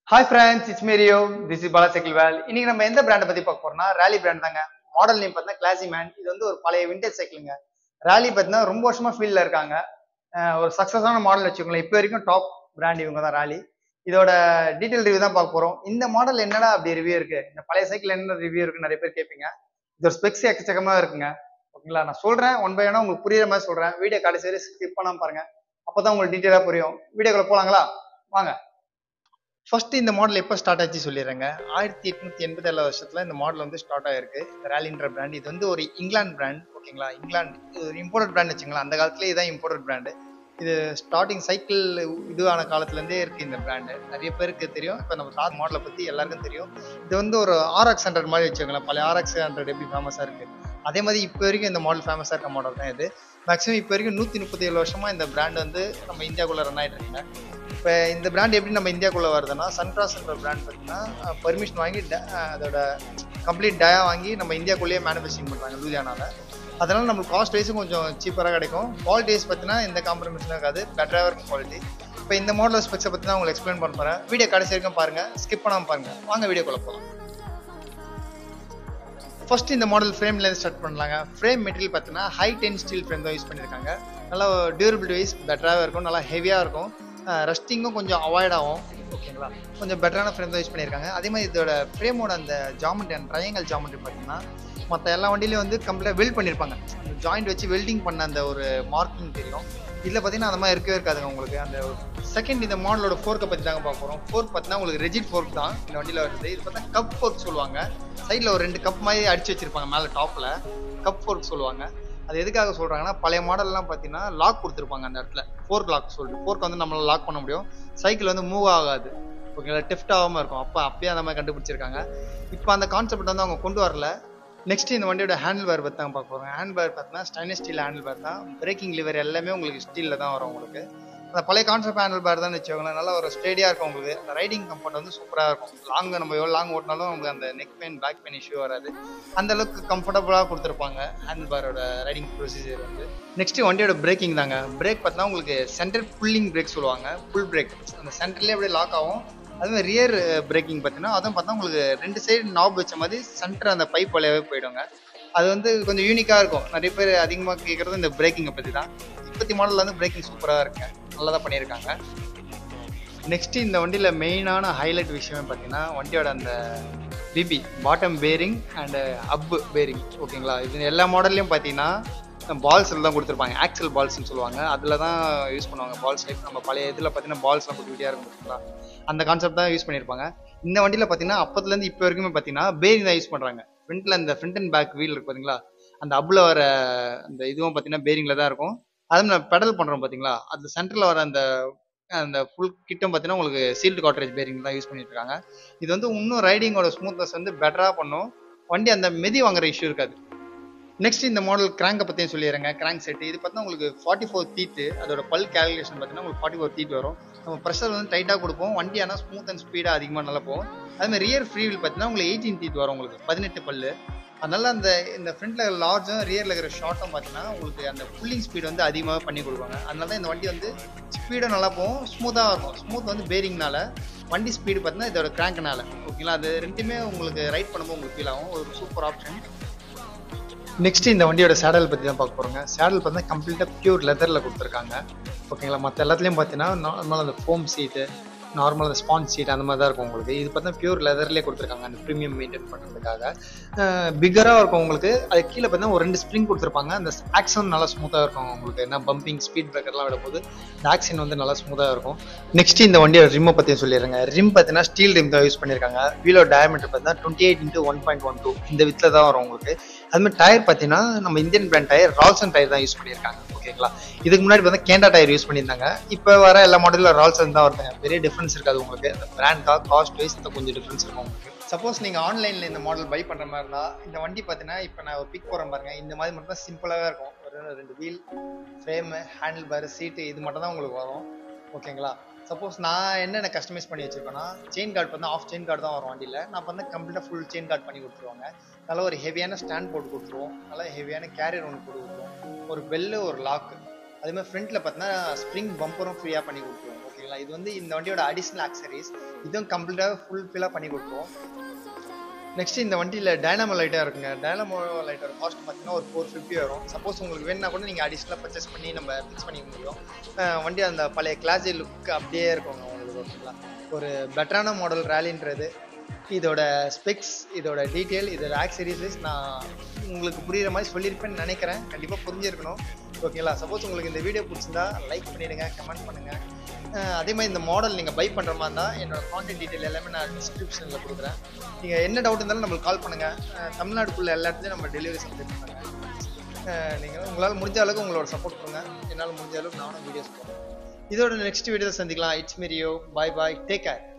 hi friends it's Mario this is Bala cycle வேல் இன்னைக்கு நம்ம எந்த பிராண்டை பத்தி பார்க்க போறோம்னா ராலி பிராண்ட் தாங்க மாடல் நேம் பார்த்தீங்கன்னா கிளாசி மேன் இது வந்து ஒரு பழைய விண்டேஜ் சைக்கிளுங்க ராலி பார்த்தீங்கன்னா ரொம்ப வருஷமா ஃபீல்ட்ல இருக்காங்க அஹ் ஒரு சக்சஸான மாடல் வச்சுக்கோங்களேன் இப்போ வரைக்கும் டாப் பிராண்ட் இவங்க தான் ராலி இதோட டீடைல் ரிவ்யூ தான் பார்க்க போறோம் இந்த மாடல் என்னடா அப்படி ரிவ்யூ இருக்கு இந்த பழைய சைக்கிள் என்ன ரிவ்யூ இருக்கு நிறைய பேர் கேட்பீங்க இதோட ஸ்பெக்ஸ் எக்கச்சக்கமா இருக்குங்க ஓகேங்களா நான் சொல்றேன் ஒன் பை ஒன்னா உங்களுக்கு புரியுற மாதிரி சொல்றேன் வீடியோ கடைசி வரை ஸ்கிப் பண்ணாம பாருங்க அப்பதான் உங்களுக்கு டீட்டெயிலா புரியும் வீடியோக்குள்ள போலாங்களா வாங்க ஃபர்ஸ்ட் இந்த மாடல் எப்போ ஸ்டார்ட் ஆச்சு சொல்லிடுறேங்க ஆயிரத்தி எட்நூத்தி எண்பத்தி ஏழு வருஷத்துல இந்த மாடல் வந்து ஸ்டார்ட் ஆயிருக்கு ரேலின்ற பிராண்ட் இது வந்து ஒரு இங்கிலாந்து பிராண்ட் ஓகேங்களா இங்கிலாந்து இது ஒரு இம்போர்ட்டட் பிராண்ட் வச்சுங்களா அந்த காலத்துல இதான் இம்போர்ட்டட் பிராண்டு இது ஸ்டார்டிங் சைக்கிள் இதுவான காலத்துல இருந்தே இருக்கு இந்த பிராண்டு நிறைய பேருக்கு தெரியும் இப்போ நம்ம தார் மாடலை பத்தி எல்லாருக்கும் தெரியும் இது வந்து ஒரு ஆர்எக்ஸ் ஹண்ட்ரட் மாதிரி வச்சுக்கோங்களேன் பழைய ஆர்எக்ஸ் ஹண்ட்ரட் எப்படி ஃபேமஸா இருக்கு அதே மாதிரி இப்போ வரைக்கும் இந்த மாடல் ஃபேமஸா இருக்க மாடல் தான் இது மேக்ஸிமம் இப்போ வரைக்கும் நூத்தி முப்பத்தி ஏழு வருஷமா இந்த பிராண்ட் வந்து நம்ம இந்தியாக்குள்ள ரன் ஆயிட்டு இருக்குங்க இப்போ இந்த பிராண்ட் எப்படி நம்ம இந்தியாக்குள்ள வருதுன்னா சன்கிராஸ்ன்ற பிராண்ட் பார்த்தீங்கன்னா பர்மிஷன் வாங்கி ட- அஹ் அதோட கம்ப்ளீட் டயா வாங்கி நம்ம இந்தியாக்குள்ளேயே மேனுஃபேக்சரிங் பண்ணுறாங்க லூதியானால அதனால நம்மளுக்கு காஸ்ட் வைஸும் கொஞ்சம் சீப்பராக கிடைக்கும் குவாலிட்டி வைஸ் பார்த்தீங்கன்னா எந்த காம்ப்ரமைஸும் இருக்காது பெட்டராக இருக்கும் குவாலிட்டி இப்போ இந்த மாடல் ஸ்பெக்ஸை பற்றி தான் உங்களுக்கு எக்ஸ்பிளைன் பண்ண போகிறேன் வீடியோ கடைசி வரைக்கும் பாருங்க ஸ்கிப் பண்ணாமல் பாருங்க வாங்க வீடியோக்குள்ள போகலாம் ஃபர்ஸ்ட் இந்த மாடல் ஃப்ரேம்லேருந்து ஸ்டார்ட் பண்ணலாங்க ஃப்ரேம் மெட்டீரியல் பார்த்தீங்கன்னா ஹை டென் ஸ்டீல் ஃப்ரேம் தான் யூஸ் பண்ணியிருக்காங்க நல்லா டியூரபிலிட்டி வைஸ் பெட்டராக இருக்கும் நல்லா ஹெவியாக இருக்கும் ரஸ்டிங்கும் கொஞ்சம் அவாய்ட் ஆகும் ஓகேங்களா கொஞ்சம் பெட்டரான ஃப்ரேம் தான் யூஸ் பண்ணியிருக்காங்க அதே மாதிரி இதோட ஃப்ரேமோட அந்த ஜாமெண்ட்ரி அந்த ட்ரையாங்கல் ஜாமெண்ட்ரி பார்த்தீங்கன்னா மற்ற எல்லா வண்டியிலையும் வந்து கம்ப்ளீட்டாக வெல்ட் பண்ணியிருப்பாங்க ஜாயிண்ட் வச்சு வெல்டிங் பண்ண அந்த ஒரு மார்க்கிங் தெரியும் இதில் பார்த்தீங்கன்னா அந்த மாதிரி இருக்கவே இருக்காதுங்க உங்களுக்கு அந்த செகண்ட் இந்த மாடலோட ஃபோர்க்கை பற்றி தாங்க பார்க்க போகிறோம் ஃபோர்க் பார்த்தீங்கன்னா உங்களுக்கு ரெஜிட் ஃபோர்க் தான் இந்த வண்டியில் வருது இது பார்த்தா கப் ஃபோர்க் சொல்லுவாங்க சைடில் ஒரு ரெண்டு கப் மாதிரி அடிச்சு வச்சிருப்பாங்க மேலே டாப்பில் கப் ஃபோர்க் சொல்லுவாங்க அது எதுக்காக சொல்றாங்கன்னா பழைய மாடல்லாம் பார்த்தீங்கன்னா லாக் கொடுத்துருப்பாங்க அந்த இடத்துல ஃபோர்க் லாக் சொல்லிட்டு ஃபோர்க் வந்து நம்மளால லாக் பண்ண முடியும் சைக்கிள் வந்து மூவ் ஆகாது ஓகேங்களா டெஃப்ட் ஆகாம இருக்கும் அப்போ அப்பயே அந்த மாதிரி கண்டுபிடிச்சிருக்காங்க இப்போ அந்த கான்செப்ட் வந்து அவங்க கொண்டு வரல நெக்ஸ்ட் இந்த வண்டியோட ஹேண்டில் பேர் பற்றி தான் பார்க்க போகிறோம் ஹேண்ட் பேர் பார்த்தீங்கன்னா ஸ்டைனஸ் ஸ்டீல் ஹேண்டில் பேர் தான் பிரேக்கிங் லிவர் எல்லாமே உங்களுக்கு ஸ்டீலில் தான் வரும் உங்களுக்கு அந்த பழைய கான்செப்ட் ஹேண்டில் பேர் தான் வச்சுக்கோங்களேன் நல்லா ஒரு ஸ்டேடியாக இருக்கும் உங்களுக்கு அந்த ரைடிங் கம்ஃபர்ட் வந்து சூப்பராக இருக்கும் லாங் நம்ம எவ்வளோ லாங் ஓட்டினாலும் உங்களுக்கு அந்த neck pain back pain issue வராது அந்த அளவுக்கு கம்ஃபர்டபுளாக கொடுத்துருப்பாங்க ஹேண்ட் பாரோட ரைடிங் ப்ரொசீஜர் வந்து நெக்ஸ்ட் வண்டியோட பிரேக்கிங் தாங்க பிரேக் பார்த்தீங்கன்னா உங்களுக்கு சென்டர் புல்லிங் பிரேக் சொல்லுவாங்க புல் பிரேக் அந்த சென்டர்லேயே அப்படியே லாக் ஆகும் அது மாதிரி ரியர் பிரேக்கிங் பார்த்தீங்கன்னா அதுவும் பார்த்தா உங்களுக்கு ரெண்டு சைடு நாப் வச்ச மாதிரி சென்டர் அந்த பைப் வழியாவே போயிடுங்க அது வந்து கொஞ்சம் யூனிக்காக இருக்கும் நிறைய பேர் அதிகமாக கேட்குறது இந்த பிரேக்கிங்கை பற்றி தான் இப்பத்தி மாடலில் வந்து பிரேக்கிங் சூப்பராக இருக்கு நல்லா தான் பண்ணியிருக்காங்க நெக்ஸ்ட் இந்த வண்டியில் மெயினான ஹைலைட் விஷயமே பார்த்தீங்கன்னா வண்டியோட அந்த BB bottom bearing and up bearing ஓகேங்களா இது எல்லா மாடல்லையும் பார்த்தீங்கன்னா பால்ஸில் தான் கொடுத்துருப்பாங்க ஆக்சல் பால்ஸ்னு சொல்லுவாங்க அதில் தான் யூஸ் பண்ணுவாங்க பால்ஸ் டைப் நம்ம பழைய இதில் பார்த்தீங்கன்னா பால்ஸ்லாம் குட்டி குட்டியாக இருக்கும் பார்த்தீங்களா அந்த கான்செப்ட் தான் யூஸ் பண்ணியிருப்பாங்க இந்த வண்டியில் பார்த்தீங்கன்னா அப்பத்துலேருந்து இப்போ வரைக்குமே பார்த்தீங்கன்னா பேரிங் தான் யூஸ் பண்ணுறாங்க ஃப்ரண்ட்டில் அந்த ஃப்ரண்ட் அண்ட் பேக் வீல் இருக்கு பார்த்தீங்களா அந்த அப்பில் வர அந்த இதுவும் பார்த்தீங்கன்னா பேரிங்கில் தான் இருக்கும் அதுவும் நம்ம பெடல் பண்ணுறோம் பார்த்தீங்களா அந்த சென்டரில் வர அந்த அந்த ஃபுல் கிட்டும் பார்த்தீங்கன்னா உங்களுக்கு சீல்டு காட்ரேஜ் பேரிங் தான் யூஸ் பண்ணிட்டு இருக்காங்க இது வந்து இன்னும் ரைடிங்கோட ஸ்மூத்னஸ் வந்து பெட்டராக பண்ணும் வண்டி அந்த மிதி வாங்குற இஷ்யூ இருக்காது நெக்ஸ்ட் இந்த மாடல் கிராங்கை பற்றியும் சொல்லிடுறேங்க கிராங்க் செட் இது பார்த்தா உங்களுக்கு ஃபார்ட்டி ஃபோர் தீட்டு அதோட பல் கேல்குலேஷன் பார்த்தீங்கன்னா உங்களுக்கு ஃபார்ட்டி ஃபோர் தீட் வரும் நம்ம ப்ரெஷர் வந்து டைட்டாக கொடுப்போம் வண்டி ஆனால் ஸ்மூத் அண்ட் ஸ்பீடாக அதிகமாக நல்லா போகும் அதே மாதிரி ரியர் ஃப்ரீ வீல் பார்த்தீங்கன்னா உங்களுக்கு எயிட்டீன் தீட் வரும் உங்களுக்கு பதினெட்டு பல்லு அதனால அந்த இந்த ஃப்ரண்ட்ல லார்ஜும் ரியர்ல இருக்கிற ஷார்ட்டும் பார்த்தீங்கன்னா உங்களுக்கு அந்த புல்லிங் ஸ்பீட் வந்து அதிகமாக பண்ணி கொடுப்பாங்க அதனால தான் இந்த வண்டி வந்து ஸ்பீடும் நல்லா போகும் ஸ்மூத்தாக இருக்கும் ஸ்மூத் வந்து பேரிங்னால வண்டி ஸ்பீடு பார்த்தீங்கன்னா இதோட கிராங்க்னால ஓகேங்களா அது ரெண்டுமே உங்களுக்கு ரைட் பண்ணும்போது உங்களுக்கு ஃபீல் ஆகும் ஒரு சூப்பர் ஆப்ஷன் நெக்ஸ்ட் இந்த வண்டியோட சேடல் பற்றி தான் பார்க்க போகிறோங்க சேடல் பார்த்தீங்கன்னா கம்ப்ளீட்டாக பியூர் லெதரில் கொடுத்துருக்காங்க ஓகேங்களா மற்ற எல்லாத்துலேயும் பார்த்தீங்கன்னா நார்மல் அந்த ஃபோம் சீட்டு நார்மல் அந்த ஸ்பான்ச் சீட் அந்த மாதிரி தான் இருக்கும் உங்களுக்கு இது பார்த்தீங்கன்னா பியூர் லெதர்லேயே கொடுத்துருக்காங்க அந்த ப்ரீமியம் மெயின்டைன் பண்ணுறதுக்காக பிகராக இருக்கும் உங்களுக்கு அது கீழே பார்த்தீங்கன்னா ஒரு ரெண்டு ஸ்ப்ரிங் கொடுத்துருப்பாங்க அந்த ஆக்ஷன் நல்லா ஸ்மூத்தாக இருக்கும் உங்களுக்கு என்ன பம்பிங் ஸ்பீட் பிரேக்கர்லாம் விடும்போது இந்த ஆக்ஷன் வந்து நல்லா ஸ்மூத்தாக இருக்கும் நெக்ஸ்ட் இந்த வண்டியோட ரிம்மை பற்றியும் சொல்லிடுறேங்க ரிம் பார்த்தீங்கன்னா ஸ்டீல் ரிம் தான் யூஸ் பண்ணியிருக்காங்க வீலோ டயமீட்டர் பார்த்தீங்கன்னா twenty eight into one point one two இந்த வித்தில் தான் வரும் உங்களுக்கு அது மாதிரி டயர் பார்த்தீங்கன்னா நம்ம Indian brand tyre Ralson tyre தான் யூஸ் பண்ணியிருக்காங்க ஓகேங்களா இதுக்கு முன்னாடி பார்த்தா கேண்டா டயர் யூஸ் பண்ணியிருந்தாங்க இப்போ வர எல்லா மாடலில் ரால்சன் தான் வருதுங்க பெரிய டிஃப்ரென்ஸ் இருக்காது உங்களுக்கு அந்த பிராண்டாக காஸ்ட் வைஸ் கொஞ்சம் டிஃப்ரென்ஸ் இருக்கும் உங்களுக்கு சப்போஸ் நீங்கள் ஆன்லைனில் இந்த மாடல் பை பண்ணுற மாதிரி இருந்தால் இந்த வண்டி பார்த்தீங்கன்னா இப்போ நான் ஒரு பிக் போகிறேன் பாருங்க இந்த மாதிரி மட்டும் தான் சிம்பிளாக இருக்கும் ஒரு ரெண்டு wheel frame handle bar seat இது மட்டும் தான் உங்களுக்கு வரும் ஓகேங்களா சப்போஸ் நான் என்னென்ன கஸ்டமைஸ் பண்ணி வச்சிருக்கேன்னா செயின் கார்டு வந்து ஆஃப் செயின் கார்டு தான் வரும் வண்டியில் நான் வந்து கம்ப்ளீட்டாக ஃபுல் செயின் கார்டு பண்ணி கொடுத்துருவாங்க நல்லா ஒரு ஹெவியான ஸ்டாண்ட் போட்டு கொடுத்துருவோம் நல்லா ஹெவியான கேரியர் ஒன்று போட்டு கொடுத்துருவோம் ஒரு பெல்லு ஒரு லாக்கு அதே மாதிரி ஃப்ரண்ட்டில் பார்த்தீங்கன்னா ஸ்ப்ரிங் பம்பரும் ஃப்ரீயாக பண்ணி கொடுத்துருவோம் ஓகேங்களா ஓகேங்களா இது வந்து இந்த வண்டியோட அடிஷ்னல் ஆக்சரிஸ் இதுவும் கம்ப்ளீட்டாக ஃபுல் ஃபில்லாக பண்ணி கொடுத்துருவோம் நெக்ஸ்ட் இந்த வண்டியில் டைனாமோ லைட்டாக இருக்குங்க டைனாமோ லைட்டோட காஸ்ட் பார்த்தீங்கன்னா ஒரு ஃபோர் ஃபிஃப்டி வரும் சப்போஸ் உங்களுக்கு வேணும்னா கூட நீங்கள் அடிஷ்னலாக பர்ச்சேஸ் பண்ணி நம்ம ஃபிக்ஸ் பண்ணிக்க முடியும் அஹ் வண்டி அந்த பழைய கிளாஸி லுக் அப்படியே இருக்குங்க உங்களுக்கு ஓகேங்களா ஒரு பெட்டரான மாடல் ரேலின்றது இதோட ஸ்பெக்ஸ் இதோட டீட்டெயில் இதோட ஆக்சரிஸஸ் நான் உங்களுக்கு புரியுற மாதிரி சொல்லியிருப்பேன்னு நினைக்கிறேன் கண்டிப்பாக புரிஞ்சிருக்கணும் ஓகேங்களா சப்போஸ் உங்களுக்கு இந்த வீடியோ பிடிச்சிருந்தா லைக் பண்ணிடுங்க கமெண்ட் பண்ணுங்கள் அதே மாதிரி இந்த மாடல் நீங்கள் பை பண்ணுற மாதிரி இருந்தால் என்னோட கான்டாக்ட் டீட்டெயில் எல்லாமே நான் டிஸ்கிரிப்ஷனில் கொடுக்குறேன் நீங்கள் என்ன டவுட் இருந்தாலும் நம்மளுக்கு கால் பண்ணுங்கள் தமிழ்நாடுக்குள்ள எல்லா இடத்துலையும் நம்ம டெலிவரி சப்ஜெக்ட் பண்ணுங்க நீங்கள் உங்களால் முடிஞ்ச அளவுக்கு உங்களோட சப்போர்ட் பண்ணுங்க என்னால் முடிஞ்ச அளவுக்கு நானும் வீடியோஸ் போடுறேன் இதோட நெக்ஸ்ட் வீடியோ சந்திக்கலாம் it's Mario bye bye take care